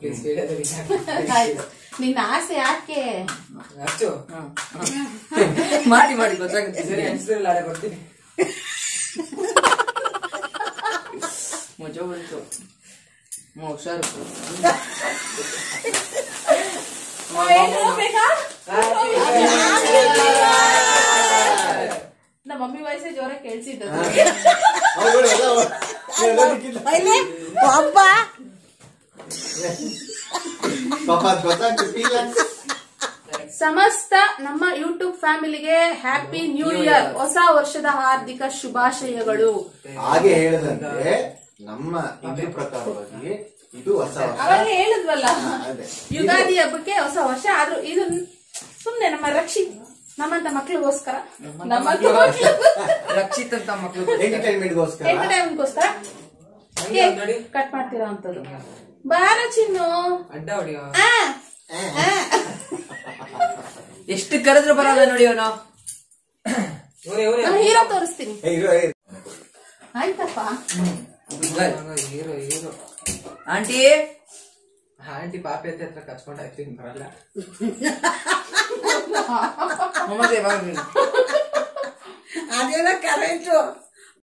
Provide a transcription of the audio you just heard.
Please ವಿಡಿಯೋದಲ್ಲಿ ಆಯ್ತು ನಿನ್ನ ಆಸೆ ಯಾಕೆ ಅಷ್ಟು ಹ, ಹ. ಮಾಡಿ ಮಾಡಿ ಗೊತ್ತಾಗುತ್ತೆ ಸರಿ ಹಂಚಿದ್ರಲ್ಲಿ ಆಡ ಕೊಡ್ತೀನಿ ಮಜಾ ಬಂತು ಹ್ಮ್, ಹುಷಾರು ಏನ್ ಹೋಗ್ಬೇಕಾ? ನಮ್ಮ ಮಮ್ಮಿ ವಯಸ್ಸೇ ಜೋರ ಕೇಳಿಸಿದ್ದು ಅವ್ರುಗಳು ಎಲ್ಲ ಎಲ್ಲದಕ್ಕಿಂತ ಒಬ್ಬ ಪಾಪ ಅದ್ ಗೊತ್ತಾಗ್ತಿಲ್ಲ ಸಮಸ್ತ ನಮ್ಮ ಯೂಟ್ಯೂಬ್ ಫ್ಯಾಮಿಲಿಗೆ ಹ್ಯಾಪಿ ನ್ಯೂ ಇಯರ್ ಹೊಸ ವರ್ಷದ ಹಾರ್ದಿಕ ಶುಭಾಶಯಗಳು ಹಾಗೆ ಹೇಳದಂತೆ ನಮ್ಮ ಹಿಂದೂ ಪ್ರಕಾರವಾಗಿ ಇದು ಹೊಸ ವರ್ಷ ಅವಾಗ ಹೇಳಿದ್ವಲ್ಲ ಹಾ, ಅದೇ. ಯುಗಾದಿ ಹಬ್ಬಕ್ಕೆ ಹೊಸ ವರ್ಷ ಆದ್ರೂ ಇದು ಸುಮ್ನೆ ನಮ್ಮ ರಕ್ಷಿ ನಮ್ಮಂತ ಮಕ್ಳಿಗೋಸ್ಕರ ನಮ್ಮಂತ ರಕ್ಷಿತ್ ಅಂತ ಮಕ್ಕಳು ಎಂಟರ್ಟೈನ್ಮೆಂಟ್ಗೋಸ್ಕರ ಎಂಟರ್ಟೈನ್ಮೆಂಟ್ಗೋಸ್ಕರ ಹಂಗೆ ಒಂದ್ ನೋಡಿ ಕಟ್ ಮಾಡ್ತಿರೋ ಅಂತದ್ದು ಬಾರ ಚಿನ್ನು ಅಡ್ಡ ಹೊಡಿಯೋ ಆ, ಆ. ಎಷ್ಟು ಕರೆದ್ರು ಬರಲ್ಲ ನೋಡಿ ಅವನು ಇವನೇ ಇವನೇ ನಾನು ಹೀರೋ ತೋರಿಸ್ತೀನಿ ಏ, ಇರು, ಏ. ಆಯ್ತಪ್ಪ ಹೀರೋ ಹೀರೋ ಆಂಟಿ ಆಂಟಿ ಪಾಪಿ ಹತ್ರ ಹತ್ರ ಕಚ್ಕೊಂಡು ಆಯ್ತು ಬರಲ್ಲ ಮೊಮ್ಮಗ ಯಾವಾಗ ಅದೇನೋ ಕರೆಂಟು